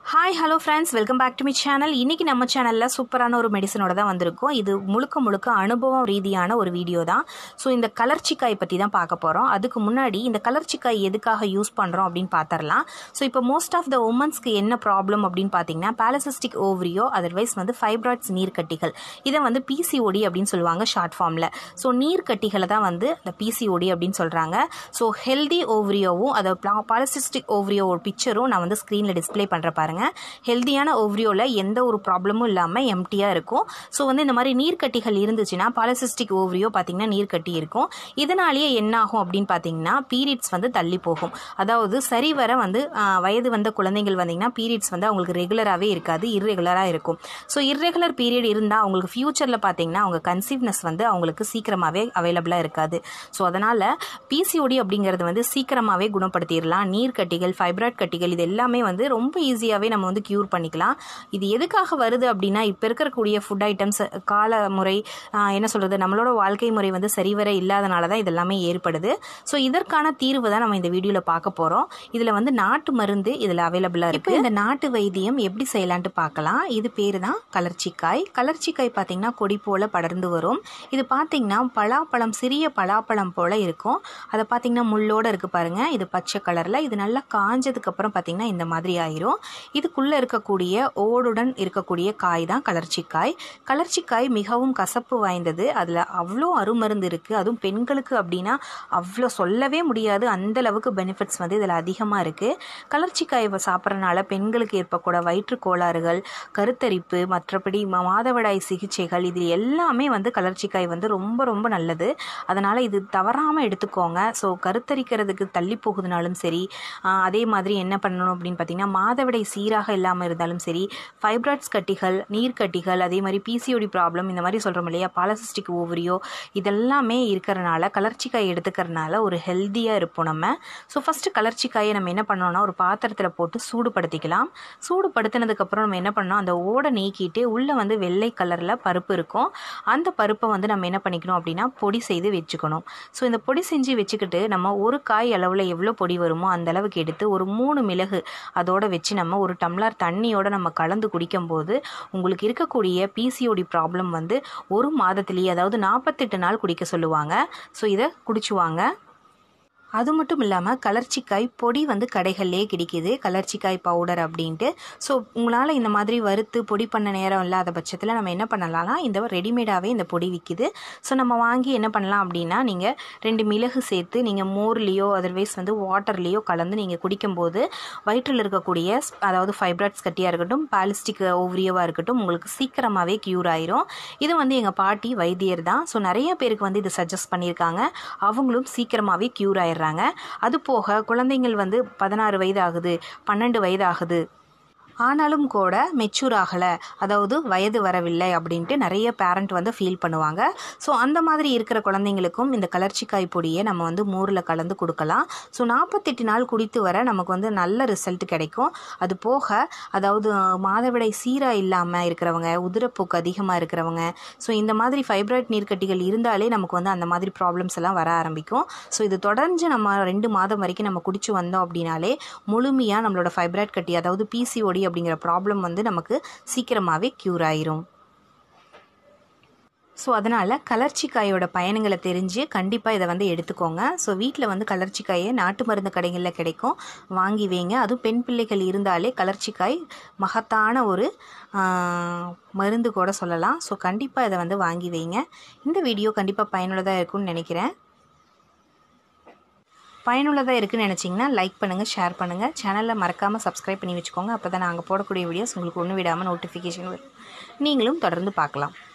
hi hello friends welcome back to me channel இன்றைக்கி நம்ம சேனலில் சூப்பரான ஒரு மெடிசனோட தான் வந்திருக்கோம் இது முழுக்க முழுக்க அனுபவம் ரீதியான ஒரு வீடியோ தான் ஸோ இந்த கலர்ச்சிக்காய் பற்றி தான் பார்க்க போகிறோம் அதுக்கு முன்னாடி இந்த கலர்ச்சிக்காய் எதுக்காக யூஸ் பண்ணுறோம் அப்படின்னு பார்த்துடலாம் ஸோ இப்போ மோஸ்ட் ஆஃப் த உமன்ஸ்க்கு என்ன ப்ராப்ளம் அப்படின்னு பார்த்தீங்கன்னா பாலசிஸ்டிக் ஓவரியோ அதர்வைஸ் வந்து ஃபைப்ராய்ட்ஸ் நீர்க்கட்டிகள் இதை வந்து பிசிஓடி அப்படின்னு சொல்லுவாங்க ஷார்ட் ஃபார்மில் ஸோ நீர்க்கட்டிகளை தான் வந்து இந்த பிசிஓடி அப்படின்னு சொல்கிறாங்க ஸோ ஹெல்தி ஓவரியோவும் அதை பாலசிஸ்டிக் ஓவரியோவோட பிக்சரும் நான் வந்து ஸ்க்ரீனில் டிஸ்ப்ளே பண்ணுற பாருங்க ஹெல்தியான ஓவரியோவில் எந்த ஒரு ப்ராப்ளமும் இல்லாமல் எம்டியாக இருக்கும் ஸோ வந்து இந்த மாதிரி நீர்க்கட்டிகள் இருந்துச்சுன்னா பாலசிஸ்டிக் ஓவரியோ பார்த்தீங்கன்னா நீர்க்கட்டி இருக்கும் இதனாலேயே என்ன ஆகும் அப்படின்னு பார்த்தீங்கன்னா பீரியட்ஸ் வந்து தள்ளி போகும் அதாவது சரிவர வந்து ஆஹ், வயது வந்த குழந்தைகள் வந்தீங்கன்னா பீரியட்ஸ் வந்து அவங்களுக்கு ரெகுலராகவே இருக்காது இர்ரெகுலராக இருக்கும் ஸோ இர்ரெகுலர் பீரியட் இருந்தால் அவங்களுக்கு ஃப்யூச்சரில் பார்த்தீங்கன்னா அவங்க கன்சீவ்னஸ் வந்து அவங்களுக்கு சீக்கிரமாகவே அவைலபிளாக இருக்காது ஸோ அதனால் பிசிஓடி அப்படிங்கிறது வந்து சீக்கிரமாகவே குணப்படுத்திடலாம் நீர்க்கட்டிகள் ஃபைப்ராய்ட் கட்டிகள் இது எல்லாமே வந்து ரொம்ப ஈஸியாகவே நம்ம வந்து க்யூர் பண்ணிக்கலாம் இது எதுக்காக வருது அப்படின்னா இப்போ இருக்கக்கூடிய ஃபுட் ஐட்டம்ஸ் கால முறை ஆஹ், என்ன சொல்கிறது நம்மளோட வாழ்க்கை முறை வந்து சரிவர இல்லாதனால தான் இதெல்லாமே ஏற்படுது ஸோ இதற்கான தீர்வு தான் நம்ம இந்த வீடியோவில் பார்க்க போகிறோம் இதில் வந்து நாட்டு மருந்து இதில் அவைலபிளாக இருக்குது இப்போ இந்த நாட்டு வைத்தியம் எப்படி செய்யலான்ட்டு பார்க்கலாம் இது பேர் தான் கலர்ச்சிக்காய் கலர்ச்சிக்காய் பார்த்தீங்கன்னா கொடி போல் படர்ந்து வரும் இது பார்த்தீங்கன்னா பலாப்பழம் சிறிய பலாப்பழம் போல் இருக்கும் அதை பார்த்தீங்கன்னா முள்ளோடு இருக்குது பாருங்கள் இது பச்சை கலரில் இது நல்லா காஞ்சதுக்கப்புறம் பார்த்தீங்கன்னா இந்த மாதிரி ஆயிரும் இதுக்குள்ளே இருக்கக்கூடிய ஓடுடன் இருக்கக்கூடிய காய் தான் கலர்ச்சிக்காய் கலர்ச்சிக்காய் மிகவும் கசப்பு வாய்ந்தது அதில் அவ்வளோ அருமருந்து இருக்குது அதுவும் பெண்களுக்கு அப்படின்னா அவ்வளோ சொல்லவே முடியாது அந்த அளவுக்கு பெனிஃபிட்ஸ் வந்து இதில் அதிகமாக இருக்குது கலர்ச்சிக்காய் சாப்பிட்றனால பெண்களுக்கு ஏற்படக்கூட வயிற்று கோளாறுகள் கருத்தரிப்பு மற்றபடி ம- மாதவிடாய் சிகிச்சைகள் இது எல்லாமே வந்து கலர்ச்சிக்காய் வந்து ரொம்ப ரொம்ப நல்லது அதனால் இது தவறாமல் எடுத்துக்கோங்க ஸோ கருத்தரிக்கிறதுக்கு தள்ளி போகுதுனாலும் சரி ஆஹ் அதே மாதிரி என்ன பண்ணணும் அப்படின்னு பார்த்தீங்கன்னா மாதவிடை சீராக இல்லாமல் இருந்தாலும் சரி ஃபைப்ராய்ட்ஸ் கட்டிகள் நீர்க்கட்டிகள் அதே மாதிரி பிசிஓடி ப்ராப்ளம் இந்த மாதிரி சொல்கிறோம் இல்லையா பாலசிஸ்டிக் ஓவரியோ இதெல்லாமே இருக்கிறனால கலர்ச்சிக்காய் எடுத்துக்கிறனால ஒரு ஹெல்த்தியாக இருப்போம் நம்ம ஸோ ஃபஸ்ட்டு கலர்ச்சிக்காயை நம்ம என்ன பண்ணோம்னா ஒரு பாத்திரத்தில் போட்டு சூடுபடுத்திக்கலாம் சூடுபடுத்தினதுக்கப்புறம் நம்ம என்ன பண்ணோம் அந்த ஓடை நீக்கிட்டு உள்ளே வந்து வெள்ளை கலரில் பருப்பு இருக்கும் அந்த பருப்பை வந்து நம்ம என்ன பண்ணிக்கணும் அப்படின்னா பொடி செய்து வச்சுக்கணும் ஸோ இந்த பொடி செஞ்சு வச்சுக்கிட்டு நம்ம ஒரு காய் அளவில் எவ்வளோ பொடி வருமோ அந்த அளவுக்கு எடுத்து ஒரு மூணு மிளகு அதோட வச்சு நம்ம ஒரு டம்ளர் தண்ணியோட நம்ம கலந்து குடிக்கும்போது உங்களுக்கு இருக்கக்கூடிய பிசிஓடி ப்ராப்ளம் வந்து ஒரு மாதத்திலேயே அதாவது நாற்பத்தெட்டு நாள் குடிக்க சொல்லுவாங்க ஸோ இதை குடிச்சுவாங்க அது மட்டும் இல்லாமல் கலர்ச்சிக்காய் பொடி வந்து கடைகள்லேயே கிடைக்கிது கலர்ச்சிக்காய் பவுடர் அப்படின்ட்டு ஸோ உங்களால் இந்த மாதிரி வறுத்து பொடி பண்ண நேரம் இல்லாத பட்சத்தில் நம்ம என்ன பண்ணலாம்னா இந்த ரெடிமேடாகவே இந்த பொடி விற்கிது ஸோ நம்ம வாங்கி என்ன பண்ணலாம் அப்படின்னா நீங்கள் ரெண்டு மிளகு சேர்த்து நீங்கள் மோர்லேயோ அதர்வைஸ் வந்து வாட்டர்லேயோ கலந்து நீங்கள் குடிக்கும்போது வயிற்றில் இருக்கக்கூடிய ஸ்- அதாவது ஃபைப்ராய்ட்ஸ் கட்டியாக இருக்கட்டும் பாலிஸ்டிக் ஓவரியோவாக இருக்கட்டும் உங்களுக்கு சீக்கிரமாகவே க்யூர் ஆயிரும் இது வந்து எங்கள் பாட்டி வைத்தியர் தான் ஸோ நிறைய பேருக்கு வந்து இது சஜஸ்ட் பண்ணியிருக்காங்க அவங்களும் சீக்கிரமாகவே க்யூர் ஆயிடுறாங்க அது போக குழந்தைங்கள் வந்து பதினாறு வயது ஆகுது பன்னெண்டு வயது ஆகுது ஆனாலும் கூட மெச்சூர் ஆகலை அதாவது வயது வரவில்லை அப்படின்ட்டு நிறைய பேரண்ட் வந்து ஃபீல் பண்ணுவாங்க ஸோ அந்த மாதிரி இருக்கிற குழந்தைங்களுக்கும் இந்த கலர்ச்சிக்காய் பொடியை நம்ம வந்து மோரில் கலந்து கொடுக்கலாம் ஸோ நாற்பத்தெட்டு நாள் குடித்து வர நமக்கு வந்து நல்ல ரிசல்ட் கிடைக்கும் அது போக அதாவது அஹ், மாதவிடாய் சீராக இல்லாமல் இருக்கிறவங்க உதிரப்போக்கு அதிகமாக இருக்கிறவங்க ஸோ இந்த மாதிரி ஃபைப்ராய்ட் நீர்க்கட்டிகள் இருந்தாலே நமக்கு வந்து அந்த மாதிரி ப்ராப்ளம்ஸ் எல்லாம் வர ஆரம்பிக்கும் ஸோ இது தொடர்ந்து நம்ம ரெண்டு மாதம் வரைக்கும் நம்ம குடிச்சு வந்தோம் அப்படின்னாலே முழுமையாக நம்மளோட ஃபைப்ராய்ட் கட்டி அதாவது பிசிஓடி அப்படிங்கிற ப்ராப்ளம் வந்து நமக்கு சீக்கிரமாகவே க்யூர் ஆயிரும் ஸோ அதனால் கலர்ச்சிக்காயோட பயன்களை தெரிஞ்சு கண்டிப்பாக இதை வந்து எடுத்துக்கோங்க ஸோ வீட்டில் வந்து கலர்ச்சிக்காயை நாட்டு மருந்து கடைகளில் கிடைக்கும் வாங்கி வைங்க அதுவும் பெண் பிள்ளைகள் இருந்தாலே கலர்ச்சிக்காய் மகத்தான ஒரு ஆஹ், மருந்து கூட சொல்லலாம் ஸோ கண்டிப்பாக இதை வந்து வாங்கி வைங்க இந்த வீடியோ கண்டிப்பாக பயனுள்ளதாக இருக்கும்னு நினைக்கிறேன் பயனுள்ளதாக இருக்குன்னு நினச்சிங்கன்னா லைக் பண்ணுங்கள் ஷேர் பண்ணுங்கள் சேனலில் மறக்காமல் சப்ஸ்கிரைப் பண்ணி வச்சுக்கோங்க அப்போ தான் நாங்கள் போடக்கூடிய வீடியோஸ் உங்களுக்கு ஒன்று விடாமல் நோட்டிஃபிகேஷன் வரும் நீங்களும் தொடர்ந்து பார்க்கலாம்